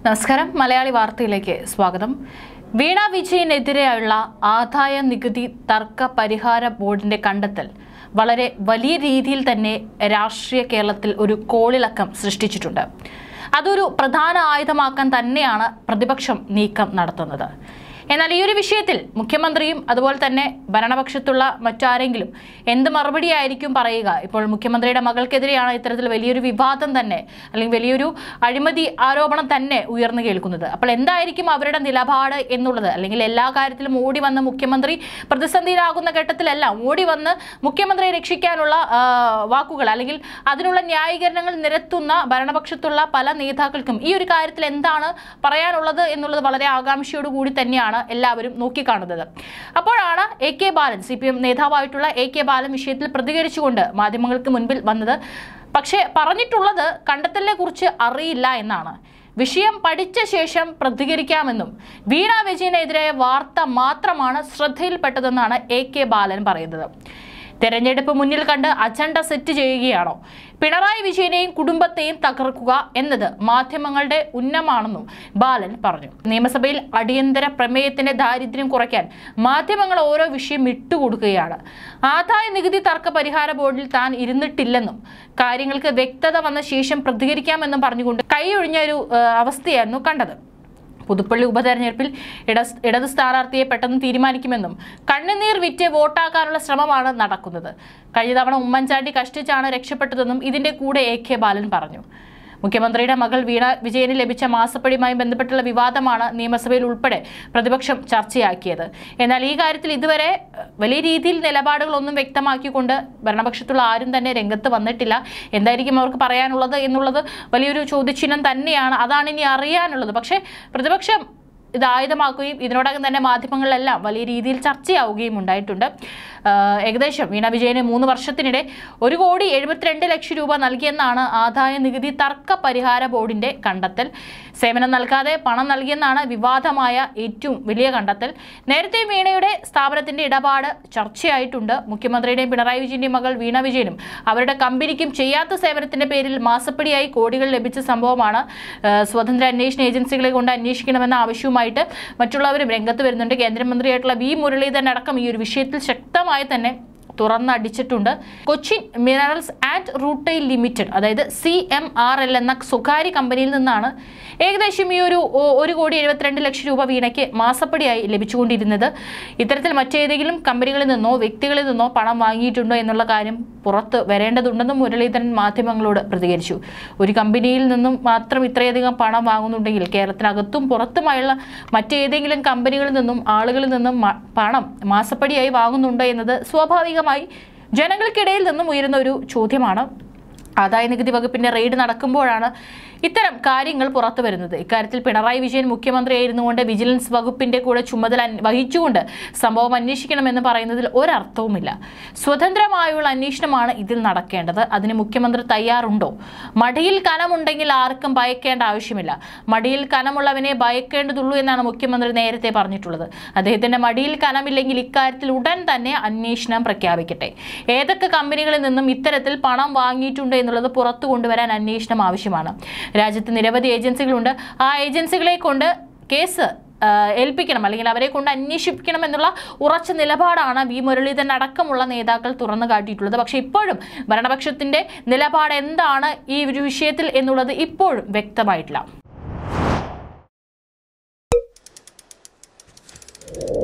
നമസ്കാരം മലയാളി വാർത്തയിലേക്ക് സ്വാഗതം വീണ വിജയനെതിരെയുള്ള ആദായ നികുതി തർക്ക പരിഹാര ബോർഡിന്റെ കണ്ടെത്തൽ വളരെ വലിയ രീതിയിൽ തന്നെ രാഷ്ട്രീയ കേരളത്തിൽ ഒരു കോളിളക്കം സൃഷ്ടിച്ചിട്ടുണ്ട് അതൊരു പ്രധാന ആയുധമാക്കാൻ തന്നെയാണ് പ്രതിപക്ഷം നീക്കം നടത്തുന്നത് എന്നാൽ ഈ ഒരു വിഷയത്തിൽ മുഖ്യമന്ത്രിയും അതുപോലെ തന്നെ ഭരണപക്ഷത്തുള്ള മറ്റാരെങ്കിലും എന്ത് മറുപടിയായിരിക്കും പറയുക ഇപ്പോൾ മുഖ്യമന്ത്രിയുടെ മകൾക്കെതിരെയാണ് ഇത്തരത്തിൽ വലിയൊരു വിവാദം തന്നെ അല്ലെങ്കിൽ വലിയൊരു അഴിമതി ആരോപണം തന്നെ ഉയർന്നു കേൾക്കുന്നത് അപ്പോൾ എന്തായിരിക്കും അവരുടെ നിലപാട് എന്നുള്ളത് അല്ലെങ്കിൽ എല്ലാ കാര്യത്തിലും ഓടി വന്ന് മുഖ്യമന്ത്രി പ്രതിസന്ധിയിലാകുന്ന ഘട്ടത്തിലെല്ലാം ഓടി വന്ന് മുഖ്യമന്ത്രിയെ രക്ഷിക്കാനുള്ള ആ, വാക്കുകൾ അല്ലെങ്കിൽ അതിനുള്ള ന്യായീകരണങ്ങൾ നിരത്തുന്ന ഭരണപക്ഷത്തുള്ള പല നേതാക്കൾക്കും ഈ ഒരു കാര്യത്തിൽ എന്താണ് പറയാനുള്ളത് എന്നുള്ളത് വളരെ ആകാംക്ഷയോട് കൂടി തന്നെയാണ് എല്ലാവരും നോക്കിക്കാണുന്നത് അപ്പോഴാണ് A K Balan C P M നേതാവായിട്ടുള്ള എ കെ ബാലൻ വിഷയത്തിൽ പ്രതികരിച്ചുകൊണ്ട് മാധ്യമങ്ങൾക്ക് മുൻപിൽ വന്നത് പക്ഷേ പറഞ്ഞിട്ടുള്ളത് കണ്ടെത്തലിനെ കുറിച്ച് അറിയില്ല എന്നാണ് വിഷയം പഠിച്ച ശേഷം പ്രതികരിക്കാമെന്നും വീണ വിജയനെതിരായ വാർത്ത മാത്രമാണ് ശ്രദ്ധയിൽപ്പെട്ടതെന്നാണ് എ കെ ബാലൻ പറയുന്നത് തെരഞ്ഞെടുപ്പ് മുന്നിൽ കണ്ട് അജണ്ട സെറ്റ് ചെയ്യുകയാണോ പിണറായി വിജയനെയും കുടുംബത്തെയും തകർക്കുക എന്നത് മാധ്യമങ്ങളുടെ ഉന്നമാണെന്നും ബാലൻ പറഞ്ഞു നിയമസഭയിൽ അടിയന്തര പ്രമേയത്തിന്റെ ദാരിദ്ര്യം കുറയ്ക്കാൻ മാധ്യമങ്ങൾ ഓരോ വിഷയം ഇട്ടുകൊടുക്കുകയാണ് ആദായ നികുതി തർക്ക പരിഹാര ബോർഡിൽ താൻ ഇരുന്നിട്ടില്ലെന്നും കാര്യങ്ങൾക്ക് വ്യക്തത വന്ന ശേഷം പ്രതികരിക്കാമെന്നും പറഞ്ഞുകൊണ്ട് കൈയൊഴിഞ്ഞ ഒരു ആ, അവസ്ഥയായിരുന്നു കണ്ടത് പുതുപ്പള്ളി ഉപതെരഞ്ഞെടുപ്പിൽ ഇട ഇടത് സ്ഥാനാർത്ഥിയെ പെട്ടെന്ന് തീരുമാനിക്കുമെന്നും കണ്ണുനീർ വിറ്റ് വോട്ടാക്കാനുള്ള ശ്രമമാണ് നടക്കുന്നത് കഴിഞ്ഞ തവണ ഉമ്മൻചാണ്ടി കഷ്ടിച്ചാണ് രക്ഷപ്പെട്ടതെന്നും ഇതിന്റെ കൂടെ എ കെ ബാലൻ പറഞ്ഞു മുഖ്യമന്ത്രിയുടെ മകൾ വീണ വിജയന് ലഭിച്ച മാസപ്പടിയുമായി ബന്ധപ്പെട്ടുള്ള വിവാദമാണ് നിയമസഭയിൽ ഉൾപ്പെടെ പ്രതിപക്ഷം ചർച്ചയാക്കിയത് എന്നാൽ ഈ കാര്യത്തിൽ ഇതുവരെ ഏഹ്, വലിയ രീതിയിൽ നിലപാടുകളൊന്നും വ്യക്തമാക്കിക്കൊണ്ട് ഭരണപക്ഷത്തുള്ള ആരും തന്നെ രംഗത്ത് വന്നിട്ടില്ല എന്തായിരിക്കും അവർക്ക് പറയാനുള്ളത് എന്നുള്ളത് വലിയൊരു ചോദ്യചിഹ്നം തന്നെയാണ് അതാണ് ഇനി അറിയാനുള്ളത് പക്ഷേ പ്രതിപക്ഷം ഇത് ആയുധമാക്കുകയും ഇതിനോടകം തന്നെ മാധ്യമങ്ങളിലെല്ലാം വലിയ രീതിയിൽ ചർച്ചയാവുകയും ഉണ്ടായിട്ടുണ്ട് ആഹ് ഏകദേശം വീണ വിജയന് മൂന്ന് വർഷത്തിനിടെ ഒരു കോടി എഴുപത്തിരണ്ട് ലക്ഷം രൂപ നൽകിയെന്നാണ് ആദായ നികുതി തർക്ക പരിഹാര ബോർഡിന്റെ കണ്ടെത്തൽ സേവനം നൽകാതെ പണം നൽകിയെന്നാണ് വിവാദമായ ഏറ്റവും വലിയ കണ്ടെത്തൽ നേരത്തെ വീണയുടെ സ്ഥാപനത്തിന്റെ ഇടപാട് ചർച്ചയായിട്ടുണ്ട് മുഖ്യമന്ത്രിയുടെയും പിണറായി വിജയന്റെയും മകൾ വീണ വിജയനും അവരുടെ കമ്പനിക്കും ചെയ്യാത്ത സേവനത്തിന്റെ പേരിൽ മാസപ്പടിയായി കോടികൾ ലഭിച്ച സംഭവമാണ് ആഹ് സ്വതന്ത്ര അന്വേഷണ ഏജൻസികളെ കൊണ്ട് അന്വേഷിക്കണമെന്ന ആവശ്യവുമായിട്ട് മറ്റുള്ളവരും രംഗത്ത് വരുന്നുണ്ട് കേന്ദ്രമന്ത്രിയായിട്ടുള്ള വി മുരളീധരൻ അടക്കം ഈ ഒരു വിഷയത്തിൽ ശക്തമായി തന്നെ തുറന്നടിച്ചിട്ടുണ്ട് Cochin minerals and rutile limited അതായത് സി എം ആർ എൽ എന്ന സ്വകാര്യ കമ്പനിയിൽ നിന്നാണ് ഏകദേശം ഈ ഒരു ഒ- ഒരു കോടി എഴുപത്തിരണ്ട് ലക്ഷം രൂപ വീണയ്ക്ക് മാസപ്പടിയായി ലഭിച്ചുകൊണ്ടിരുന്നത് ഇത്തരത്തിൽ മറ്റേതെങ്കിലും കമ്പനികളിൽ നിന്നോ വ്യക്തികളിൽ നിന്നോ പണം വാങ്ങിയിട്ടുണ്ടോ എന്നുള്ള കാര്യം പുറത്ത് വരേണ്ടതുണ്ടെന്നും മുരളീധരൻ മാധ്യമങ്ങളോട് പ്രതികരിച്ചു ഒരു കമ്പനിയിൽ നിന്നും മാത്രം ഇത്രയധികം പണം വാങ്ങുന്നുണ്ടെങ്കിൽ കേരളത്തിനകത്തും പുറത്തുമായുള്ള മറ്റേതെങ്കിലും കമ്പനികളിൽ നിന്നും ആളുകളിൽ നിന്നും മ- പണം മാസപ്പടിയായി വാങ്ങുന്നുണ്ടോ എന്നത് സ്വാഭാവികമായി ജനങ്ങൾക്കിടയിൽ നിന്നും ഉയരുന്ന ഒരു ചോദ്യമാണ് ആദായ നികുതി വകുപ്പിന്റെ റെയ്ഡ് നടക്കുമ്പോഴാണ് ഇത്തരം കാര്യങ്ങൾ പുറത്തു വരുന്നത് ഇക്കാര്യത്തിൽ പിണറായി വിജയൻ മുഖ്യമന്ത്രിയായിരുന്നുകൊണ്ട് വിജിലൻസ് വകുപ്പിന്റെ കൂടെ ചുമതല അന്- വഹിച്ചുകൊണ്ട് സംഭവം അന്വേഷിക്കണമെന്ന് പറയുന്നതിൽ ഒരർത്ഥവുമില്ല സ്വതന്ത്രമായുള്ള അന്വേഷണമാണ് ഇതിൽ നടക്കേണ്ടത് അതിന് മുഖ്യമന്ത്രി തയ്യാറുണ്ടോ മടിയിൽ കനമുണ്ടെങ്കിൽ ആർക്കും ഭയക്കേണ്ട ആവശ്യമില്ല മടിയിൽ കനമുള്ളവനെ ഭയക്കേണ്ടതുള്ളൂ എന്നാണ് മുഖ്യമന്ത്രി നേരത്തെ പറഞ്ഞിട്ടുള്ളത് അദ്ദേഹത്തിന്റെ മടിയിൽ കനമില്ലെങ്കിൽ ഇക്കാര്യത്തിൽ ഉടൻ തന്നെ അന്വേഷണം പ്രഖ്യാപിക്കട്ടെ ഏതൊക്കെ കമ്പനികളിൽ നിന്നും ഇത്തരത്തിൽ പണം വാങ്ങിയിട്ടുണ്ട് എന്നുള്ളത് പുറത്തു കൊണ്ടുവരാൻ അന്വേഷണം ആവശ്യമാണ് രാജ്യത്ത് നിരവധി ഏജൻസികളുണ്ട് ആ ഏജൻസികളെ കൊണ്ട് കേസ് ആ, ഏൽപ്പിക്കണം അല്ലെങ്കിൽ അവരെ കൊണ്ട് അന്വേഷിക്കണം എന്നുള്ള ഉറച്ച നിലപാടാണ് വി മുരളീധരൻ അടക്കമുള്ള നേതാക്കൾ തുറന്നു കാട്ടിയിട്ടുള്ളത് പക്ഷേ ഇപ്പോഴും ഭരണപക്ഷത്തിന്റെ നിലപാട് എന്താണ് ഈ ഒരു വിഷയത്തിൽ എന്നുള്ളത് ഇപ്പോഴും വ്യക്തമായിട്ടില്ല